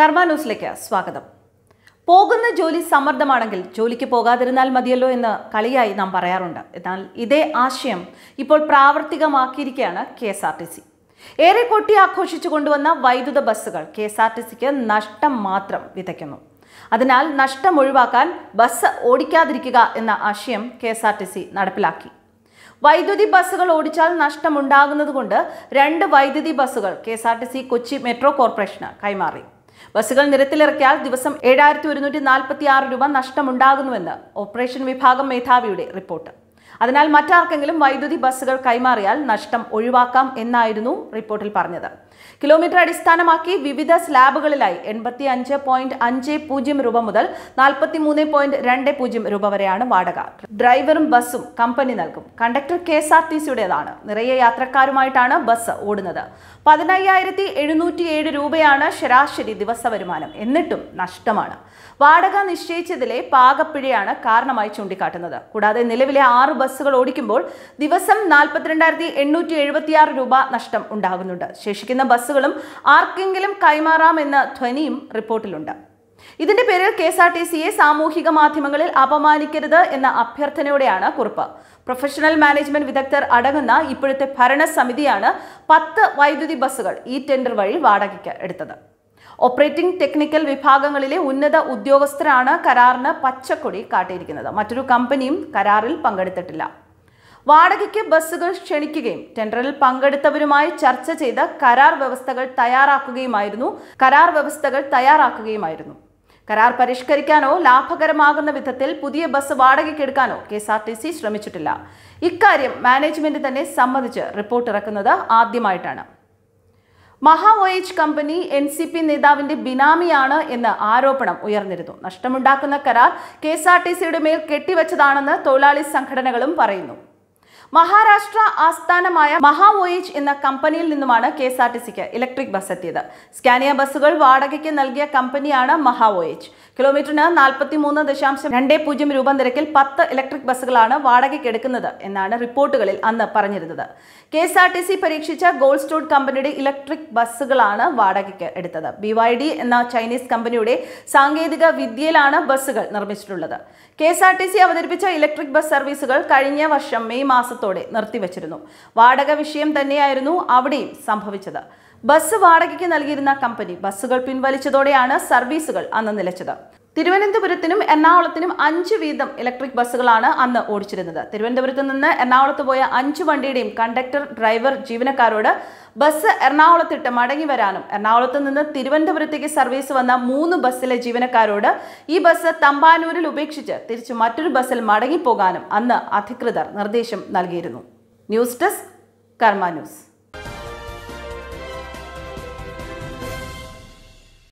കർമ്മ ന്യൂസിലേക്ക് സ്വാഗതം പോകുന്ന ജോലി സമ്മർദ്ദമാണെങ്കിൽ ജോലിക്ക് പോകാതിരുന്നാൽ മതിയല്ലോ എന്ന് കളിയായി നാം പറയാറുണ്ട് എന്നാൽ ഇതേ ആശയം ഇപ്പോൾ പ്രാവർത്തികമാക്കിയിരിക്കുകയാണ് K S R T C ഏറെ കൊട്ടി ആഘോഷിച്ചു കൊണ്ടുവന്ന വൈദ്യുത ബസ്സുകൾ കെ എസ് ആർ ടി സിക്ക് നഷ്ടം മാത്രം വിതയ്ക്കുന്നു അതിനാൽ നഷ്ടം ഒഴിവാക്കാൻ ബസ് ഓടിക്കാതിരിക്കുക എന്ന ആശയം K S R T C നടപ്പിലാക്കി വൈദ്യുതി ബസ്സുകൾ ഓടിച്ചാൽ നഷ്ടമുണ്ടാകുന്നതുകൊണ്ട് രണ്ട് വൈദ്യുതി ബസ്സുകൾ K S R T C Kochi metro കോർപ്പറേഷന് കൈമാറി ബസ്സുകൾ നിരത്തിലിറക്കിയാൽ ദിവസം ഏഴായിരത്തി ഒരുന്നൂറ്റി നാൽപ്പത്തി ആറ് രൂപ നഷ്ടമുണ്ടാകുന്നുവെന്ന് ഓപ്പറേഷൻ വിഭാഗം മേധാവിയുടെ റിപ്പോർട്ട് അതിനാൽ മറ്റാർക്കെങ്കിലും വൈദ്യുതി ബസ്സുകൾ കൈമാറിയാൽ നഷ്ടം ഒഴിവാക്കാം എന്നായിരുന്നു റിപ്പോർട്ടിൽ പറഞ്ഞത് കിലോമീറ്റർ അടിസ്ഥാനമാക്കി വിവിധ സ്ലാബുകളിലായി എൺപത്തി അഞ്ച് പോയിന്റ് അഞ്ച് പൂജ്യം രൂപ മുതൽ നാൽപ്പത്തി മൂന്ന് പോയിന്റ് രണ്ട് പൂജ്യം രൂപ വരെയാണ് വാടക ഡ്രൈവറും ബസ്സും കമ്പനി നൽകും കണ്ടക്ടർ കെ എസ് ആർ ടി സിയുടേതാണ് നിറയെ യാത്രക്കാരുമായിട്ടാണ് ബസ് ഓടുന്നത് പതിനയ്യായിരത്തി എഴുന്നൂറ്റി ഏഴ് രൂപയാണ് ശരാശരി ദിവസ വരുമാനം എന്നിട്ടും നഷ്ടമാണ് വാടക നിശ്ചയിച്ചതിലെ പാകപ്പിഴയാണ് കാരണമായി ചൂണ്ടിക്കാട്ടുന്നത് കൂടാതെ നിലവിലെ ആറ് ബസ്സുകൾ ഓടിക്കുമ്പോൾ ദിവസം നാൽപ്പത്തിരണ്ടായിരത്തി എണ്ണൂറ്റി എഴുപത്തിയാറ് രൂപ നഷ്ടം ഉണ്ടാകുന്നുണ്ട് ശേഷിക്കുന്ന ബസ്സുകളും ആർക്കെങ്കിലും കൈമാറാമെന്ന ധ്വനിയും റിപ്പോർട്ടിലുണ്ട് ഇതിന്റെ പേരിൽ കെ എസ് ആർ ടി സിയെ സാമൂഹിക മാധ്യമങ്ങളിൽ അപമാനിക്കരുത് എന്ന അഭ്യർത്ഥനയോടെയാണ് കുറിപ്പ് പ്രൊഫഷണൽ മാനേജ്മെന്റ് വിദഗ്ധർ അടങ്ങുന്ന ഇപ്പോഴത്തെ ഭരണസമിതിയാണ് പത്ത് വൈദ്യുതി ബസ്സുകൾ ഈ ടെൻഡർ വഴി വാടകയ്ക്ക് എടുത്തത് ഓപ്പറേറ്റിംഗ് ടെക്നിക്കൽ വിഭാഗങ്ങളിലെ ഉന്നത ഉദ്യോഗസ്ഥരാണ് കരാറിന് പച്ചക്കൊടി കാട്ടിയിരിക്കുന്നത് മറ്റൊരു കമ്പനിയും കരാറിൽ പങ്കെടുത്തിട്ടില്ല വാടകയ്ക്ക് ബസ്സുകൾ ക്ഷണിക്കുകയും ടെൻഡറിൽ പങ്കെടുത്തവരുമായി ചർച്ച ചെയ്ത് കരാർ വ്യവസ്ഥകൾ തയ്യാറാക്കുകയുമായിരുന്നു കരാർ വ്യവസ്ഥകൾ തയ്യാറാക്കുകയുമായിരുന്നു കരാർ പരിഷ്കരിക്കാനോ ലാഭകരമാകുന്ന വിധത്തിൽ പുതിയ ബസ് വാടകയ്ക്കെടുക്കാനോ K S R T C ശ്രമിച്ചിട്ടില്ല ഇക്കാര്യം മാനേജ്മെന്റ് തന്നെ സമ്മതിച്ച് റിപ്പോർട്ട് ഇറക്കുന്നത് ആദ്യമായിട്ടാണ് Mahavoyage company N C P നേതാവിന്റെ ബിനാമിയാണ് എന്ന് ആരോപണം ഉയർന്നിരുന്നു നഷ്ടമുണ്ടാക്കുന്ന കരാർ കെ എസ് ആർ ടി സിയുടെ മേൽ കെട്ടിവെച്ചതാണെന്ന് തൊഴിലാളി സംഘടനകളും പറയുന്നു മഹാരാഷ്ട്ര ആസ്ഥാനമായ മഹാവോയേജ് എന്ന കമ്പനിയിൽ നിന്നുമാണ് കെ എസ് ആർ ടി സിക്ക് ഇലക്ട്രിക് ബസ് എത്തിയത് സ്കാനിയ ബസ്സുകൾ വാടകയ്ക്ക് നൽകിയ കമ്പനിയാണ് മഹാവോയേജ് കിലോമീറ്ററിന് നാൽപ്പത്തി മൂന്ന് ദശാംശം രണ്ട് പൂജ്യം രൂപ നിരക്കിൽ പത്ത് ഇലക്ട്രിക് ബസ്സുകളാണ് വാടകയ്ക്ക് എടുക്കുന്നത് എന്നാണ് റിപ്പോർട്ടുകളിൽ അന്ന് പറഞ്ഞിരുന്നത് K S R T C പരീക്ഷിച്ച ഗോൾഡ് സ്റ്റോൺ കമ്പനിയുടെ ഇലക്ട്രിക് ബസ്സുകളാണ് വാടകയ്ക്ക് എടുത്തത് ബി വൈ ഡി എന്ന ചൈനീസ് കമ്പനിയുടെ സാങ്കേതിക വിദ്യയിലാണ് ബസ്സുകൾ നിർമ്മിച്ചിട്ടുള്ളത് K S R T C അവതരിപ്പിച്ച ഇലക്ട്രിക് ബസ് സർവീസുകൾ കഴിഞ്ഞ വർഷം മെയ് മാസത്തോടെ നിർത്തിവച്ചിരുന്നു വാടക വിഷയം തന്നെയായിരുന്നു അവിടെയും സംഭവിച്ചത് ബസ് വാടകയ്ക്ക് നൽകിയിരുന്ന കമ്പനി ബസ്സുകൾ പിൻവലിച്ചതോടെയാണ് സർവീസുകൾ അന്ന് നിലച്ചത് തിരുവനന്തപുരത്തിനും എറണാകുളത്തിനും അഞ്ച് വീതം ഇലക്ട്രിക് ബസ്സുകളാണ് അന്ന് ഓടിച്ചിരുന്നത് തിരുവനന്തപുരത്ത് നിന്ന് എറണാകുളത്ത് പോയ അഞ്ച് വണ്ടിയുടെയും കണ്ടക്ടർ ഡ്രൈവർ ജീവനക്കാരോട് ബസ് എറണാകുളത്തിട്ട് മടങ്ങി വരാനും എറണാകുളത്ത് നിന്ന് തിരുവനന്തപുരത്തേക്ക് സർവീസ് വന്ന മൂന്ന് ബസ്സിലെ ജീവനക്കാരോട് ഈ ബസ് തമ്പാനൂരിൽ ഉപേക്ഷിച്ച് തിരിച്ച് മറ്റൊരു ബസ്സിൽ മടങ്ങിപ്പോകാനും അന്ന് അധികൃതർ നിർദ്ദേശം നൽകിയിരുന്നു ന്യൂസ് ഡെസ്ക് കർമ്മ ന്യൂസ്